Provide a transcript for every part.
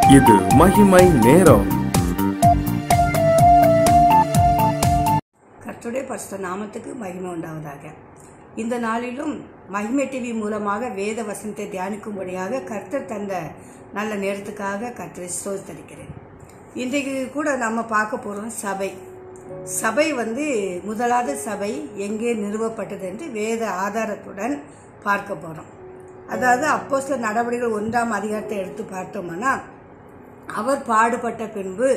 இது மகிமை நேரம் கர்த்தருடைய பரிசுத்த நாமத்துக்கு மகிமை உண்டாவதாக இந்த நாளிலும் மகிமை டிவி மூலமாக வேத வசனத்தை தியானிக்கும்படியாக கர்த்தர் தந்த நல்ல நேரத்துக்காக கர்த்தரை ஸ்தோத்தரிக்கிறேன் இன்றைக்கு கூட நம்ம பார்க்க போகிறோம் சபை சபை வந்து முதலாவது சபை எங்கே நிறுவப்பட்டது என்று வேத ஆதாரத்துடன் பார்க்க போகிறோம் அதாவது அப்போ சில நடவடிக்கைகள் ஒன்றாம் அதிகாரத்தை எடுத்து பார்த்தோம்னா அவர் பாடுபட்ட பின்பு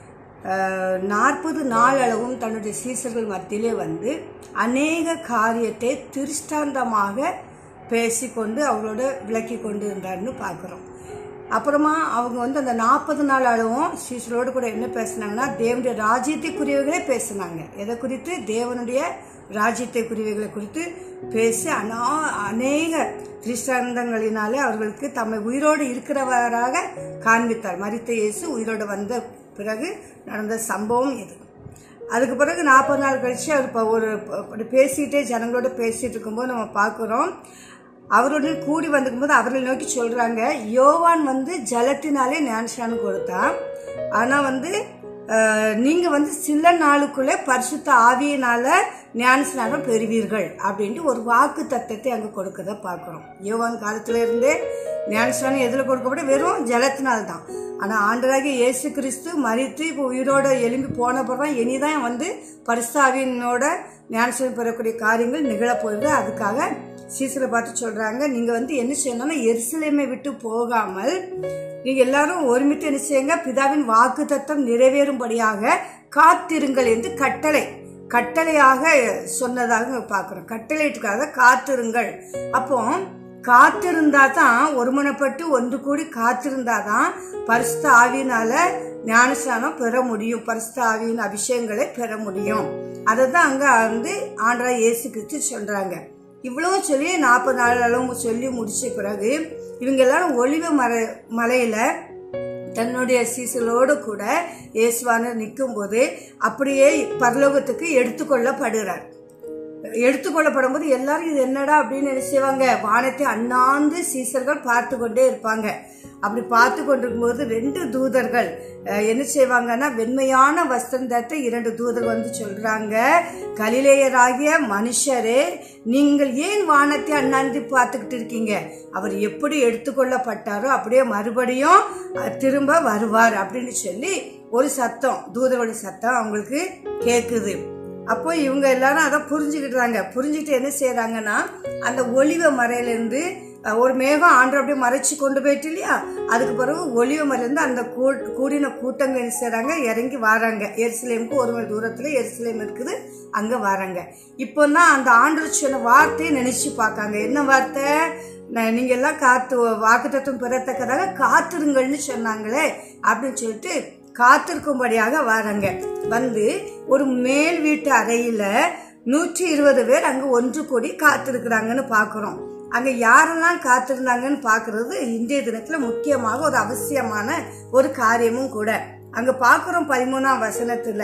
நாற்பது நாள் அளவும் தன்னுடைய சீசர்கள் மத்தியிலே வந்து அநேக காரியத்தை திருஷ்டாந்தமாக பேசிக்கொண்டு அவங்களோட விளக்கி கொண்டு இருந்தார்னு பார்க்குறோம் அப்புறமா அவங்க வந்து அந்த நாற்பது நாள் அளவும் சீசரோடு கூட என்ன பேசுனாங்கன்னா தேவனுடைய ராஜ்யத்தைக்குரியவைகளே பேசுனாங்க எதை குறித்து தேவனுடைய ராஜ்யத்தைக்குரியவைகளை குறித்து பேசி அனா அநேக திருஷ்டாந்தங்களினாலே அவர்களுக்கு தம்மை உயிரோடு இருக்கிறவராக காண்பித்தார் மரித்த இயேசு உயிரோடு வந்த பிறகு நடந்த சம்பவம் இது அதுக்கு பிறகு நாற்பது நாள் கழிச்சு அவர் இப்போ ஒரு அப்படி பேசிட்டே ஜனங்களோட பேசிட்டு இருக்கும்போது நம்ம பார்க்குறோம் அவருடன் கூடி வந்திருக்கும்போது அவர்களை நோக்கி சொல்றாங்க யோவான் வந்து ஜலத்தினாலே ஞானஸ்நானம் கொடுத்தான் ஆனா வந்து அஹ், நீங்க வந்து சில நாளுக்குள்ளே பரிசுத்த ஆவியினால ஞானஸ்நானம் பெறுவீர்கள் அப்படின்ட்டு ஒரு வாக்கு தத்தத்தை அங்க கொடுக்கறத பார்க்கிறோம் யோவான் காலத்துல இருந்தே ஞானஸ்நானம் எதுல கொடுக்கப்பட வெறும் ஜலத்தினால் தான் ஆனா ஆண்டராகிய இயேசு கிறிஸ்து மறித்து இப்போ உயிரோட எலும்பி போன பிறகு இனிதான் வந்து பரிசுத்தாவினோட ஞானஸ்நானம் பெறக்கூடிய காரியங்கள் நிகழப்போகுது அதுக்காக சீசரை பார்த்து சொல்றாங்க நீங்க வந்து என்ன செய்யணும்னா எருசலேமை விட்டு போகாமல் நீங்க எல்லாரும் ஒருமித்து என்ன செய்யுங்க பிதாவின் வாக்கு தத்தம் நிறைவேறும்படியாக காத்திருங்கள் என்று கட்டளை கட்டளையாக சொன்னதாக பார்க்கிறோம் கட்டளைக்காக காத்திருங்கள் அப்போ காத்திருந்தா தான் ஒருமனப்பட்டு ஒன்று கூடி காத்திருந்தா தான் பரிசுத்த ஆவியினால ஞானஸ்நானம் பெற முடியும் பரிசுத்த ஆவியின் அபிஷேகங்களை பெற முடியும் அதை தான் அங்க வந்து ஆண்டரா இயேசு கிறிஸ்து சொல்றாங்க இவ்வளவு சொல்லி நாற்பது நாள் அளவு சொல்லி முடிச்ச பிறகு இவங்க எல்லாரும் ஒளிவ மர மலையில தன்னுடைய சீசலோடு கூட இயேசுவானர் நிற்கும்போது அப்படியே பரலோகத்துக்கு எடுத்துக்கொள்ளப்படுகிறார் எடுத்துக்கொள்ளப்படும் போது எல்லாரும் இது என்னடா அப்படின்னு என்ன செய்வாங்க வானத்தை அண்ணாந்து சீசர்கள் பார்த்து கொண்டே இருப்பாங்க அப்படி பார்த்து கொண்டிருக்கும்போது ரெண்டு தூதர்கள் அஹ், என்ன செய்வாங்கன்னா வெண்மையான வஸ்திரம் தட்ட இரண்டு தூதர்கள் வந்து சொல்றாங்க கலிலேயராகிய மனுஷரே நீங்கள் ஏன் வானத்தை அண்ணாந்து பார்த்துக்கிட்டு இருக்கீங்க அவர் எப்படி எடுத்துக்கொள்ளப்பட்டாரோ அப்படியே மறுபடியும் அஹ், திரும்ப வருவார் அப்படின்னு சொல்லி ஒரு சத்தம் தூதர்களுடைய சத்தம் அவங்களுக்கு கேக்குது அப்போ இவங்க எல்லாரும் அதை புரிஞ்சுக்கிட்டாங்க புரிஞ்சுக்கிட்டு என்ன செய்யறாங்கன்னா அந்த ஒளிவ மறையிலேருந்து அஹ், ஒரு மேகம் ஆண்டு அப்படியே மறைச்சு கொண்டு போயிட்டு இல்லையா அதுக்கு பிறகு ஒளிவ மறையிலேருந்து அந்த கூ- கூடின கூட்டங்கள் என்ன செய்றாங்க இறங்கி வராங்க எருசலேமுக்கு ஒரு மணி தூரத்துல எருசலேம் இருக்குது அங்க வராங்க இப்போ தான் அந்த ஆண்டு சொன்ன வார்த்தையை நினைச்சு பார்க்காங்க என்ன வார்த்தை நான் நீங்க எல்லாம் காத்து வாக்குத்தத்தம் பெறத்தக்கதாக காத்திருங்கள்னு சொன்னாங்களே அப்படின்னு சொல்லிட்டு காத்திருக்கும்படியாக வராங்க வந்து ஒரு மேல் வீட்டு அறையில நூற்றி இருபது பேர் அங்க ஒன்று கூடி காத்திருக்கிறாங்கன்னு பாக்குறோம் அங்க யாரெல்லாம் காத்திருந்தாங்கன்னு பாக்குறது இன்றைய தினத்துல முக்கியமாக ஒரு அவசியமான ஒரு காரியமும் கூட அங்க பாக்குறோம் பதிமூணாம் வசனத்துல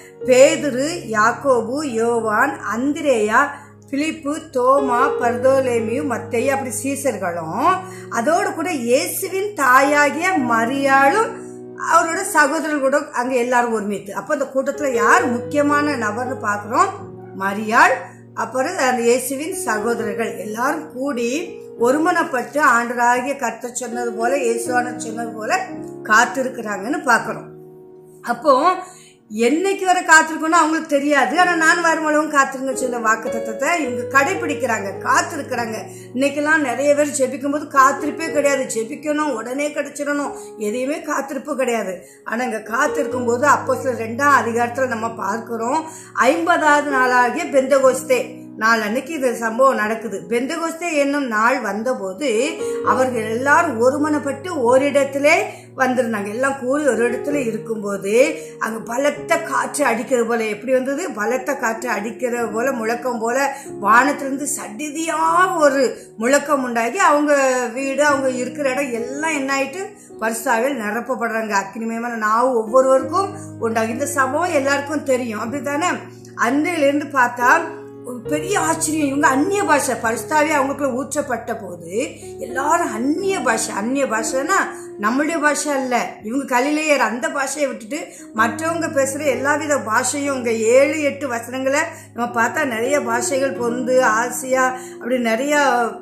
பேதுரு யாக்கோபு யோவான் அந்திரேயா பிலிப்பு தோமா பர்தோலேமியு மத்தையும் அப்படி சீசர்களும் அதோடு கூட இயேசுவின் தாயாகிய மரியாளும் அவரோட சகோதரர்கள் கூட அங்க எல்லாரும் ஒருமித்து அப்ப அந்த கூட்டத்துல யார் முக்கியமான நபர்னு பாக்குறோம் மரியாள் அப்புறம் அந்த இயேசுவின் சகோதரர்கள் எல்லாரும் கூடி ஒருமனப்பட்டு ஆண்டராகிய கர்த்தர் சொன்னது போல இயேசுவான சொன்னது போல காத்திருக்கிறாங்கன்னு பாக்குறோம் அப்போ என்னைக்கு வரை காத்திருக்கணும் அவங்களுக்கு தெரியாது ஆனா நான் வருமளவும் காத்திருங்க சொல்ல வாக்கு தத்தத்தை இவங்க கடைபிடிக்கிறாங்க காத்திருக்கிறாங்க இன்னைக்கெல்லாம் நிறைய பேர் ஜெபிக்கும் போது காத்திருப்பே கிடையாது ஜெபிக்கணும் உடனே கிடைச்சிடணும் எதையுமே காத்திருப்பு கிடையாது ஆனா இங்க காத்திருக்கும் போது அப்போ சில ரெண்டாம் அதிகாரத்துல நம்ம பார்க்கிறோம் ஐம்பதாவது நாளாகிய பெந்தகோஸ்தே நாள் அன்னைக்கு இந்த சம்பவம் நடக்குது பெந்தகோஸ்தே என்னும் நாள் வந்தபோது அவர்கள் எல்லாரும் ஒருமனப்பட்டு ஓரிடத்திலே வந்திருந்தாங்க எல்லாம் கூடி ஒரு இடத்துல இருக்கும்போது அங்க பலத்த காற்று அடிக்கிறது போல எப்படி வந்தது பலத்த காற்று அடிக்கிற போல முழக்கம் போல வானத்திலிருந்து சடிதியாக ஒரு முழக்கம் உண்டாகி அவங்க வீடு அவங்க இருக்கிற இடம் எல்லாம் என்ன ஆயிட்டு பரிசாவில் நிரப்பப்படுறாங்க அக்னிமயமான நாவு ஒவ்வொருவருக்கும் உண்டாகும் இந்த சம்பவம் எல்லாருக்கும் தெரியும் அப்படித்தானே அன்றையிலிருந்து பார்த்தா ஒரு பெரிய ஆச்சரியம் இவங்க அந்நிய பாஷை பரிசுத்தாவே அவங்களுக்குள்ள ஊற்றப்பட்ட போது எல்லாரும் அந்நிய பாஷை அந்நிய பாஷைனா நம்மளுடைய பாஷை அல்ல இவங்க கலிலேயர் அந்த பாஷையை விட்டுட்டு மற்றவங்க பேசுற எல்லாவித பாஷையும் இங்க ஏழு எட்டு வசனங்களை நம்ம பார்த்தா நிறைய பாஷைகள் பொருந்து ஆசியா அப்படி நிறைய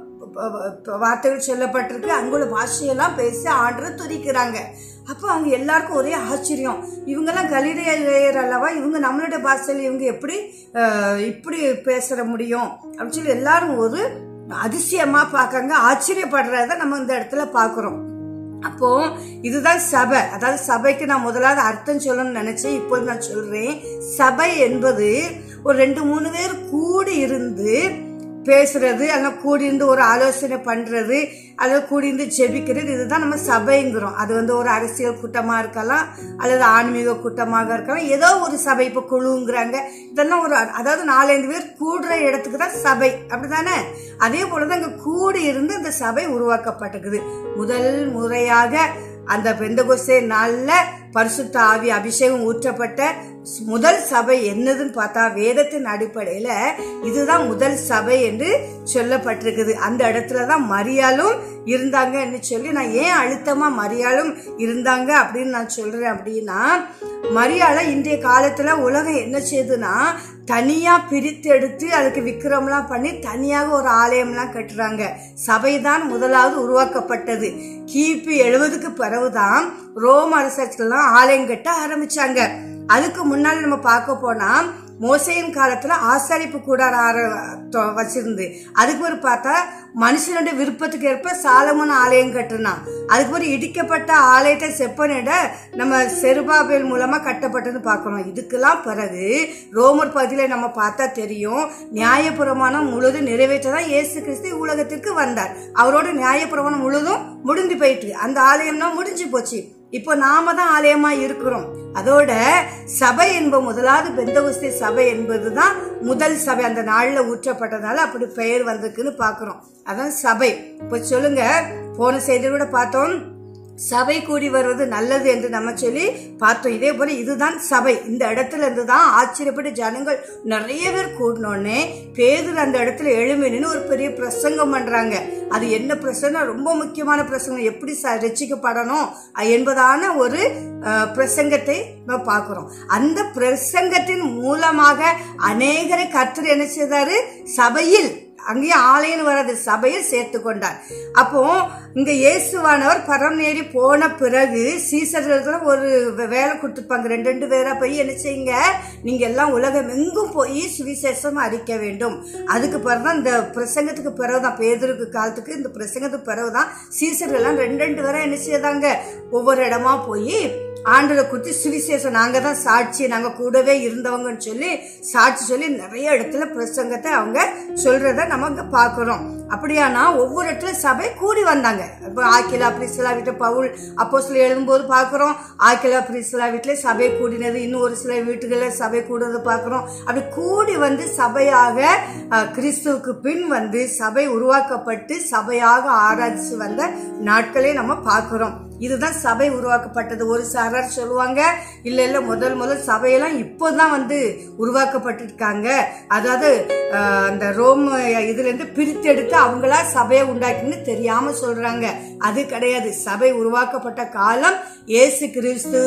ப- ப- வார்த்தைகள் சொல்லப்பட்டிருக்கு அங்குள்ள பாஷையெல்லாம் பேசி ஆண்டரை துதிக்கிறாங்க அப்போ அவங்க எல்லாருக்கும் ஒரே ஆச்சரியம் இவங்கெல்லாம் கலிலேயர் அல்லவா இவங்க நம்மளுடைய பாஷையில் இவங்க எப்படி அஹ், இப்படி பேசுற முடியும் அப்படின்னு சொல்லி எல்லாரும் ஒரு அதிசயமா பார்க்கறாங்க ஆச்சரியப்படுறத நம்ம இந்த இடத்துல பார்க்குறோம் அப்போ இதுதான் சபை அதாவது சபைக்கு நான் முதலாவது அர்த்தம் சொல்லணும்னு நினைச்சேன் இப்போது நான் சொல்றேன் சபை என்பது ஒரு ரெண்டு மூணு பேர் கூடி இருந்து பேசுறது அல்ல கூடியிருந்து ஒரு ஆலோசனை பண்றது அல்லது கூடியிருந்து ஜெபிக்கிறது இதுதான் நம்ம சபைங்கிறோம் அது வந்து ஒரு அரசியல் கூட்டமா இருக்கலாம் அல்லது ஆன்மீக கூட்டமாக இருக்கலாம் ஏதோ ஒரு சபை இப்ப குழுங்கிறாங்க இதெல்லாம் ஒரு அதாவது நாலஞ்சு பேர் கூடுற இடத்துக்கு தான் சபை அப்படிதானே அதே போலதான் இங்க கூடி இருந்து இந்த சபை உருவாக்கப்பட்டிருக்குது முதல் முறையாக அந்த பெந்தகோசே நாள்ல பரிசுத்த ஆவி அபிஷேகம் ஊற்றப்பட்ட முதல் சபை என்னதுன்னு பார்த்தா வேதத்தின் அடிப்படையில இதுதான் முதல் சபை என்று சொல்லப்பட்டிருக்குது அந்த இடத்துல தான் மரியாளும் இருந்தாங்கன்னு சொல்லி நான் ஏன் அழுத்தமா மரியாளும் இருந்தாங்க அப்படின்னு நான் சொல்றேன் அப்படின்னா மரியாதை இன்றைய காலத்துல உலகம் என்ன செய்யுதுன்னா தனியா பிரித்து எடுத்து அதுக்கு விக்கிரம்லாம் பண்ணி தனியாக ஒரு ஆலயம்லாம் கட்டுறாங்க சபைதான் முதலாவது உருவாக்கப்பட்டது கிபி எழுபதுக்கு பிறகுதான் ரோம் அரசாட்சிகள்லாம் ஆலயம் கட்ட ஆரம்பிச்சாங்க அதுக்கு முன்னாடி நம்ம பார்க்க போனா மோசையின் காலத்துல ஆசாரிப்பு கூடார ஆர தொ- வச்சிருந்து அதுக்கு ஒரு பார்த்தா மனுஷனுடைய விருப்பத்துக்கு ஏற்ப சாலமன் ஆலயம் கட்டுனான் அதுக்கு ஒரு இடிக்கப்பட்ட ஆலயத்தை செப்பனிட நம்ம செருபாபேல் மூலமா கட்டப்பட்டது பார்க்கணும் இதுக்கெல்லாம் பிறகு ரோமர் பகுதியில நம்ம பார்த்தா தெரியும் நியாயப்பிரமாணம் முழுதும் நிறைவேற்றதான் இயேசு கிறிஸ்து உலகத்திற்கு வந்தார் அவரோட நியாயப்பிரமாணம் முழுதும் முடிந்து போயிட்டு அந்த ஆலயம்னா முடிஞ்சு போச்சு இப்போ நாம தான் ஆலயமா இருக்கிறோம் அதோட சபை என்ப முதலாவது பெந்தகுஸ்தி சபை என்பதுதான் முதல் சபை அந்த நாள்ல ஊற்றப்பட்டதால அப்படி பெயர் வந்திருக்குன்னு பாக்குறோம் அதான் சபை இப்ப சொல்லுங்க போன செய்தி கூட பார்த்தோம் சபை கூடி வருவது நல்லது என்று நம்ம சொல்லி பார்த்தோம் இதே போல இதுதான் சபை இந்த இடத்துல இருந்து தான் ஆச்சரியப்பட்டு ஜனங்கள் நிறைய பேர் கூடினோடனே பேதர் அந்த இடத்துல எழும்பி நின்னு ஒரு பெரிய பிரசங்கம் பண்றாங்க அது என்ன பிரசங்கம் ரொம்ப முக்கியமான பிரசங்கம் எப்படி ச- ரட்சிக்கப்படணும் அஹ் என்பதான ஒரு அஹ், பிரசங்கத்தை நம்ம பார்க்கிறோம் அந்த பிரசங்கத்தின் மூலமாக அநேகரை கர்த்தர் என்ன செய்தாரு சபையில் அங்கேயே ஆலயம் வராது சபையை சேர்த்து கொண்டார் அப்போ இங்க இயேசுவானவர் பரம் ஏறி போன பிறகு சீசர்களுக்கு ஒரு வே- வேலை கொடுத்துருப்பாங்க ரெண்டு ரெண்டு பேரா போய் என்ன செய்யுங்க நீங்க எல்லாம் உலகம் எங்கும் போய் சுவிசேஷம் அறிக்க வேண்டும் அதுக்கு பிறகுதான் இந்த பிரசங்கத்துக்கு பிறகுதான் பேதருக்கு காலத்துக்கு இந்த பிரசங்கத்துக்கு பிறகுதான் சீசர்கள் எல்லாம் ரெண்டு ரெண்டு பேரா என்ன செய்தாங்க ஒவ்வொரு இடமா போய் ஆண்டரை குறித்து சுவிசேஷம் நாங்க தான் சாட்சி நாங்க கூடவே இருந்தவங்கன்னு சொல்லி சாட்சி சொல்லி நிறைய இடத்துல பிரசங்கத்தை அவங்க சொல்றத நம்ம இங்க பாக்குறோம் அப்படியானா ஒவ்வொரு இடத்துல சபை கூடி வந்தாங்க இப்போ ஆக்கிலா பிரிஸ்லா வீட்டு பவுல் அப்போ சில எழுதும்போது பாக்குறோம் ஆக்கிலா பிரிஸ்லா வீட்டுல சபை கூடினது இன்னும் ஒரு சில வீட்டுகளில் சபை கூடுறது பாக்குறோம் அப்படி கூடி வந்து சபையாக அஹ், கிறிஸ்துவுக்கு பின் வந்து சபை உருவாக்கப்பட்டு சபையாக ஆராய்ச்சி வந்த நாட்களே நம்ம பார்க்கிறோம் இதுதான் சபை உருவாக்கப்பட்டது ஒரு சாரார் சொல்லுவாங்க இல்ல இல்ல முதல் முதல் சபையெல்லாம் இப்போதான் வந்து உருவாக்கப்பட்டிருக்காங்க அதாவது அஹ், அந்த ரோம் இதுல இருந்து பிரித்தெடுத்து அவங்களா சபையை உண்டாக்கின்னு தெரியாம சொல்றாங்க அது கிடையாது சபை உருவாக்கப்பட்ட காலம் இயேசு கிறிஸ்து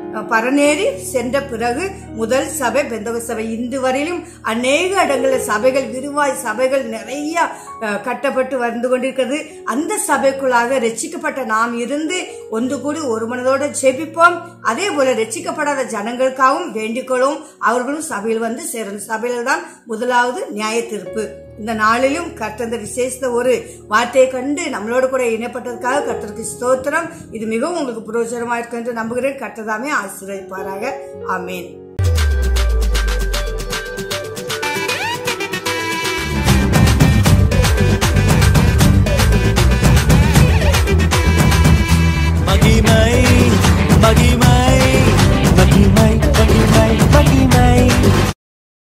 பரநேறி சென்ற பிறகு முதல் சபை பெந்தக சபை இன்று வரையிலும் அநேக இடங்களில் சபைகள் விரிவாய் சபைகள் நிறைய அஹ், கட்டப்பட்டு வந்து கொண்டிருக்கிறது அந்த சபைக்குள்ளாக ரட்சிக்கப்பட்ட நாம் இருந்து ஒன்று கூடி ஒரு மனதோட ஜெபிப்போம் அதே போல ரட்சிக்கப்படாத ஜனங்களுக்காகவும் வேண்டிக்கொள்ளும் அவர்களும் சபையில் வந்து சேரணும் சபையில் தான் முதலாவது நியாய தீர்ப்பு இந்த நாளிலும் கர்த்தர் இந்த விசேஷ ஒரு வார்த்தையை கண்டு நம்மளோட கூட இணைப்பட்டதற்காக கர்த்தருக்கு ஸ்தோத்திரம் இது மிகவும் உங்களுக்கு பிரயோஜனமா இருக்கும் என்று நம்புகிறேன் கர்த்ததாமே ஆசீர்வதிப்பாராக ஆமேன்